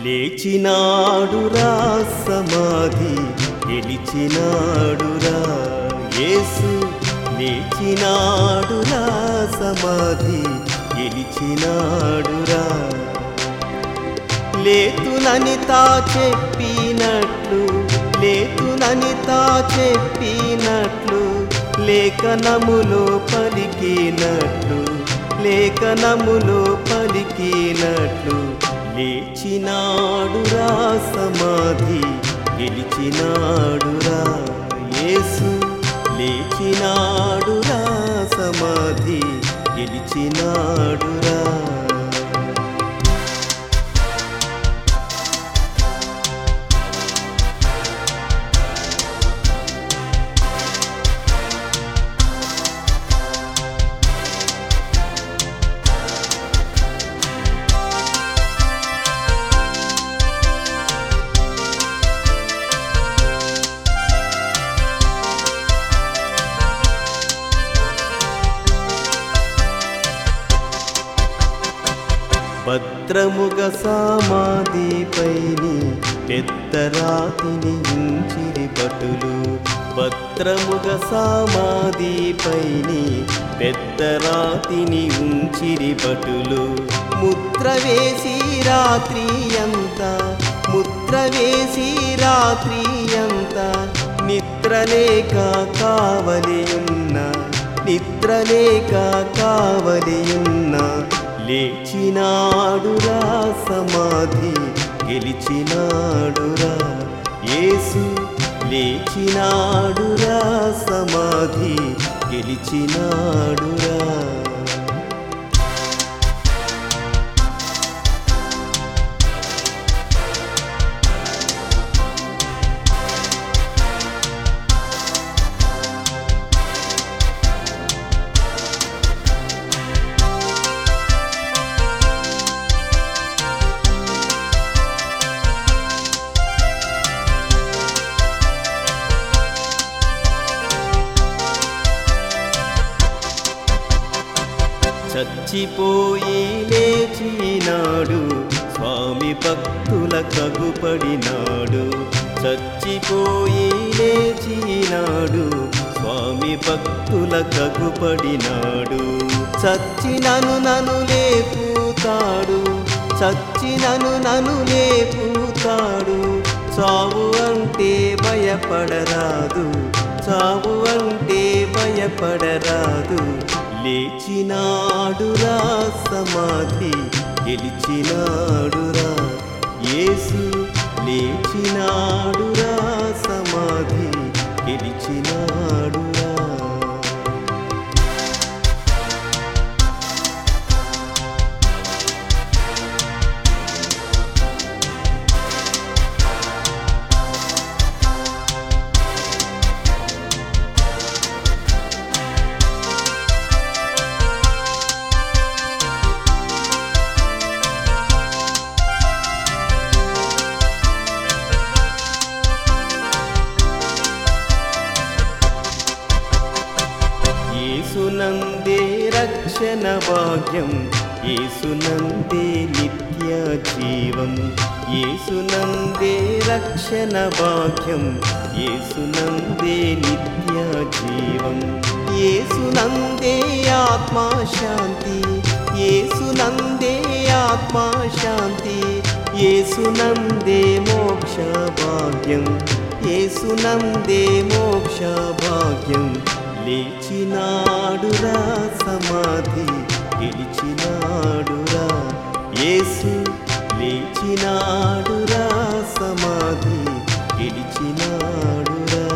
లేచినాడురా సమాధి గెలిచినాడురా యేసు లేచినాడురా సమాధి గెలిచినాడురా లేతునని తా చెప్పినట్లు లేతునని తా చెప్పినట్లు లేఖనములో పలికినట్లు లేఖనములో పలికినట్లు లేచినాడురా సమాధి గెలిచినాడురా యేసు లేచినాడురా సమాధి గెలిచినాడురా భద్రముగ సమాధిపైని పెద్ద రాతిని ఉంచిరి భటులు భద్రముగ సమాధిపైని పెద్ద రాతిని ఉంచిరి భటులు ముద్ర వేసి రాత్రి అంతా ముద్ర వేసి రాత్రి అంతా నిద్రలేక కావలి ఉన్న నిద్రలేక కావలి ఉన్న లేచినాడురా సమాధి గెలిచినాడురా యేసు లేచినాడురా సమాధి గెలిచినాడురా చచ్చిపోయి లేచినాడు స్వామి భక్తుల కగుపడినాడు చచ్చిపోయి లేచినాడు స్వామి భక్తుల కగుపడినాడు చచ్చినను నను లేపుతాడు చచ్చినను నను లేపుతాడు చావు అంటే భయపడరాదు చావు అంటే భయపడరాదు లేచినాడురా సమాధి గెలిచినాడురా యేసు లేచినాడురా సమాధి గెలిచినాడురా యేసునందే రక్షణ భాగ్యం యేసునందే నిత్య జీవం యేసునందే రక్షణ భాగ్యం యేసునందే నిత్య జీవం యేసునందే ఆత్మా శాంతి యేసునందే ఆత్మా శాంతి యేసునందే మోక్ష భాగ్యం యేసునందే మోక్ష భాగ్యం లేచినాడురా సమాధి గెలిచినాడురా యేసు లేచినాడురా సమాధి గెలిచినాడురా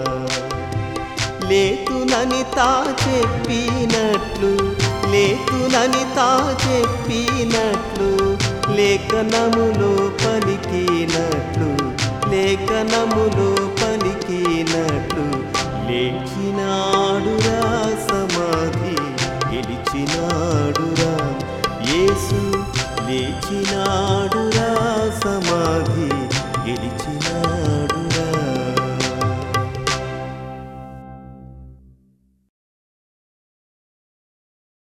లేతునని తా చెప్పినట్లు లేతునని తా చెప్పినట్లు లేఖనములో పలికినట్లు లేఖనములో పలికినట్లు లేచినాడురా సమాధి గెలిచినాడురా యేసు లేచినాడురా